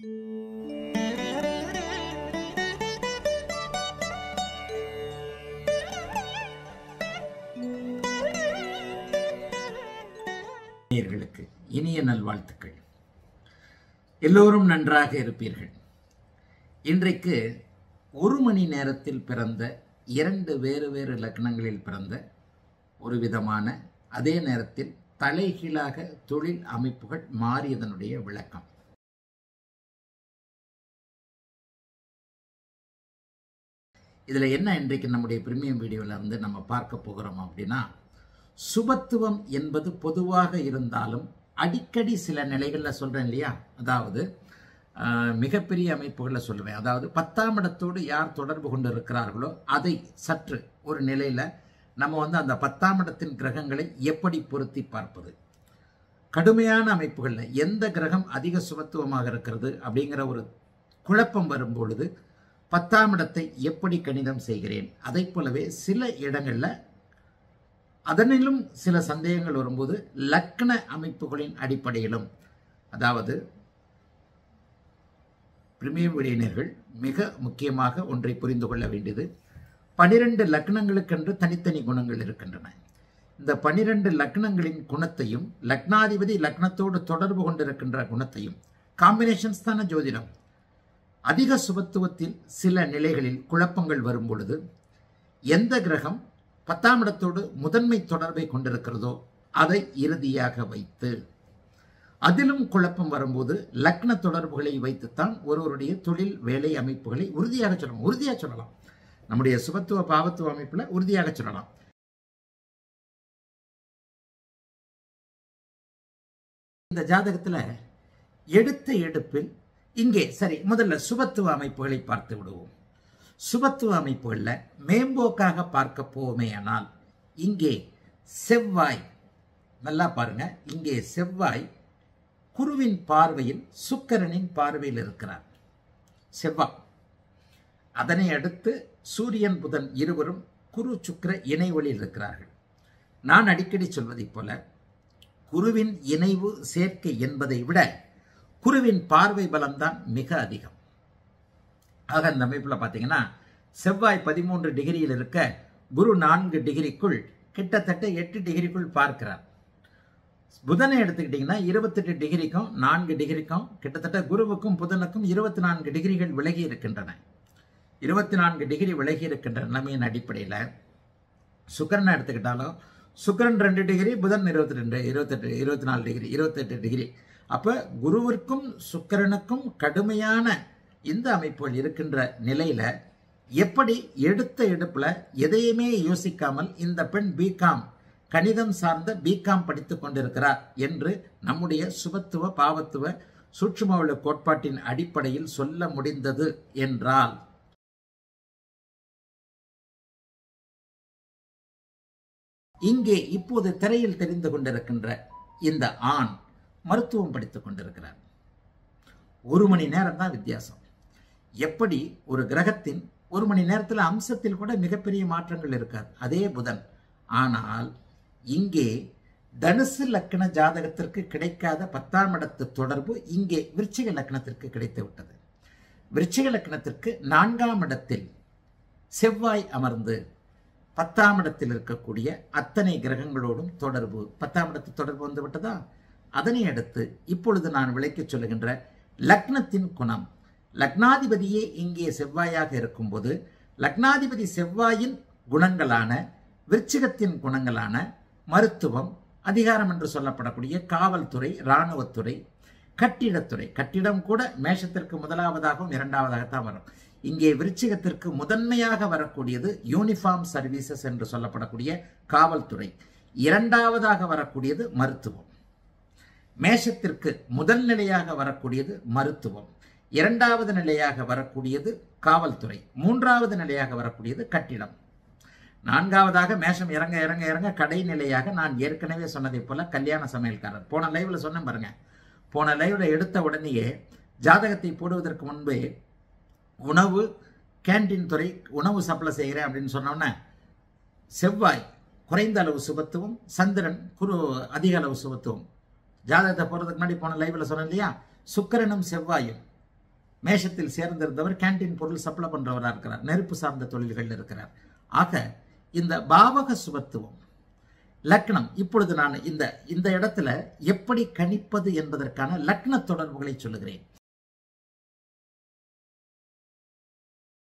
நேயர்களுக்கு இனிய நல்வாழ்த்துக்கள் எல்லோரும் நன்றாக இருப்பீர்கள் இன்றைக்கு ஒரு மணி நேரத்தில் பிறந்த இரண்டு வேறு வேறு லக்னங்களில் பிறந்த ஒரு விதமான அதே நேரத்தில் தலைகீழாக தொழில் அமைப்புகள் மாறியதனுடைய விளக்கம் இதில் என்ன இன்றைக்கு நம்முடைய பிரீமியம் வீடியோவில் வந்து நம்ம பார்க்க போகிறோம் அப்படின்னா சுபத்துவம் என்பது பொதுவாக இருந்தாலும் அடிக்கடி சில நிலைகளில் சொல்கிறேன் இல்லையா அதாவது ஆஹ், மிகப்பெரிய அமைப்புகளில் சொல்லுவேன் அதாவது பத்தாம் இடத்தோடு யார் தொடர்பு கொண்டு இருக்கிறார்களோ அதை சற்று ஒரு நிலையில் நம்ம வந்து அந்த பத்தாம் இடத்தின் கிரகங்களை எப்படி பொருத்தி பார்ப்பது கடுமையான அமைப்புகளில் எந்த கிரகம் அதிக சுபத்துவமாக இருக்கிறது அப்படிங்கிற ஒரு குழப்பம் வரும் பொழுது பத்தாம் இடத்தை எப்படி கணிதம் செய்கிறேன் அதை போலவே சில இடங்களில் அதனிலும் சில சந்தேகங்கள் வரும்போது லக்ன அமைப்புகளின் அடிப்படையிலும் அதாவது பிரிமியம் விடையினர்கள் மிக முக்கியமாக ஒன்றை புரிந்து கொள்ள வேண்டியது பனிரெண்டு லக்னங்களுக்கென்று தனித்தனி குணங்கள் இருக்கின்றன இந்த பனிரெண்டு லக்னங்களின் குணத்தையும் லக்னாதிபதி லக்னத்தோடு தொடர்பு கொண்டிருக்கின்ற குணத்தையும் காம்பினேஷன்ஸ் தானே ஜோதிடம் அதிக சுபத்துவத்தில் சில நிலைகளில் குழப்பங்கள் வரும் பொழுது எந்த கிரகம் பத்தாம் இடத்தோடு முதன்மை தொடர்பை கொண்டிருக்கிறதோ அதை இறுதியாக வைத்து அதிலும் குழப்பம் வரும்போது லக்ன தொடர்புகளை வைத்துத்தான் ஒருவருடைய தொழில் வேலை அமைப்புகளை உறுதியாக சொல்லலாம் உறுதியாக சொல்லலாம் நம்முடைய சுபத்துவ பாவத்துவ அமைப்புல உறுதியாக சொல்லலாம் இந்த ஜாதகத்துல எடுத்த எடுப்பில் இங்கே சரி முதல்ல சுபத்துவ அமைப்புகளை பார்த்து விடுவோம் சுபத்துவ அமைப்புகளில் மேம்போக்காக பார்க்க போவோமேயானால் இங்கே செவ்வாய் நல்லா பாருங்க இங்கே செவ்வாய் குருவின் பார்வையில் சுக்கிரனின் பார்வையில் இருக்கிறார் செவ்வாய் அதனை அடுத்து சூரியன் புதன் இருவரும் குரு சுக்கிர இணைவழியில் இருக்கிறார்கள் நான் அடிக்கடி சொல்வதைப் போல குருவின் இணைவு சேர்க்கை என்பதை விட குருவின் பார்வை பலம்தான் மிக அதிகம் ஆக இந்த அமைப்பில் பார்த்தீங்கன்னா செவ்வாய் பதிமூன்று டிகிரியில் இருக்க குரு நான்கு டிகிரிக்குள் கிட்டத்தட்ட எட்டு டிகிரிக்குள் பார்க்கிறார் புதனை எடுத்துக்கிட்டிங்கன்னா இருபத்தெட்டு டிகிரிக்கும் நான்கு டிகிரிக்கும் கிட்டத்தட்ட குருவுக்கும் புதனுக்கும் இருபத்தி நான்கு டிகிரிகள் விலகி இருக்கின்றன இருபத்தி நான்கு டிகிரி விலகி இருக்கின்ற நிலைமையின் அடிப்படையில் சுக்கரனை எடுத்துக்கிட்டாலும் சுக்கிரன் ரெண்டு டிகிரி புதன் இருபத்தி ரெண்டு இருபத்தெட்டு இருபத்தி நாலு டிகிரி இருபத்தெட்டு டிகிரி அப்போ குருவிற்கும் சுக்கிரனுக்கும் கடுமையான இந்த அமைப்புகள் இருக்கின்ற நிலையில எப்படி எடுத்த எடுப்புல எதையுமே யோசிக்காமல் இந்த பெண் பிகாம் கணிதம் சார்ந்த பிகாம் படித்துக் கொண்டிருக்கிறார் என்று நம்முடைய சுபத்துவ பாவத்துவ சூட்சுமவுள்ள கோட்பாட்டின் அடிப்படையில் சொல்ல முடிந்தது என்றால் இங்கே இப்போது திரையில் தெரிந்து கொண்டிருக்கின்ற இந்த ஆண் மருத்துவம் படித்துக் கொண்டிருக்கிறார் ஒரு மணி நேரம் தான் வித்தியாசம் எப்படி ஒரு கிரகத்தின் ஒரு மணி நேரத்தில் அம்சத்தில் கூட மிகப்பெரிய மாற்றங்கள் இருக்காது அதே புதன் ஆனால் இங்கே தனுசு லக்கண ஜாதகத்திற்கு கிடைக்காத பத்தாம் இடத்து தொடர்பு இங்கே விருச்சிக லக்கணத்திற்கு கிடைத்து விட்டது விருச்சிக லக்கணத்திற்கு நான்காம் இடத்தில் செவ்வாய் அமர்ந்து பத்தாம் இடத்தில் இருக்கக்கூடிய அத்தனை கிரகங்களோடும் தொடர்பு பத்தாம் இடத்து தொடர்பு வந்து விட்டதா அதனை அடுத்து இப்பொழுது நான் விளக்கிச் சொல்லுகின்ற லக்னத்தின் குணம் லக்னாதிபதியே இங்கே செவ்வாயாக இருக்கும்போது லக்னாதிபதி செவ்வாயின் குணங்களான விருச்சிகத்தின் குணங்களான மருத்துவம் அதிகாரம் என்று சொல்லப்படக்கூடிய காவல்துறை இராணுவத்துறை கட்டிடத்துறை கட்டிடம் கூட மேஷத்திற்கு முதலாவதாகவும் இரண்டாவதாகத்தான் வரும் இங்கே விருச்சிகத்திற்கு முதன்மையாக வரக்கூடியது யூனிஃபார்ம் சர்வீசஸ் என்று சொல்லப்படக்கூடிய காவல்துறை இரண்டாவதாக வரக்கூடியது மருத்துவம் மேஷத்திற்கு முதல் நிலையாக வரக்கூடியது மருத்துவம் இரண்டாவது நிலையாக வரக்கூடியது காவல்துறை மூன்றாவது நிலையாக வரக்கூடியது கட்டிடம் நான்காவதாக மேஷம் இறங்க இறங்க இறங்க கடைநிலையாக நான் ஏற்கனவே சொன்னதைப் போல கல்யாண சமையல்காரர் போன லைவ்ல சொன்னேன் பாருங்க போன லைவ்ல எடுத்த உடனேயே ஜாதகத்தை போடுவதற்கு முன்பே உணவு கேண்டீன் துறை உணவு சப்ளை செய்கிறேன் அப்படின்னு சொன்னோன்னே செவ்வாய் குறைந்த அளவு சுபத்துவம் சந்திரன் குரு அதிக அளவு சுபத்துவம் ஜாதகத்தை போடுறதுக்கு முன்னாடி போன லைவ்ல சொன்னேன் இல்லையா சுக்கிரனும் செவ்வாயும் மேஷத்தில் சேர்ந்திருந்தவர் கேண்டீன் பொருள் சப்ளை பண்றவராக இருக்கிறார் நெருப்பு சார்ந்த தொழில்கள் இருக்கிறார் ஆக இந்த பாவக சுபத்துவம் லக்னம் இப்பொழுது நான் இந்த இந்த இடத்துல எப்படி கணிப்பது என்பதற்கான லக்ன தொடர்புகளை சொல்லுகிறேன்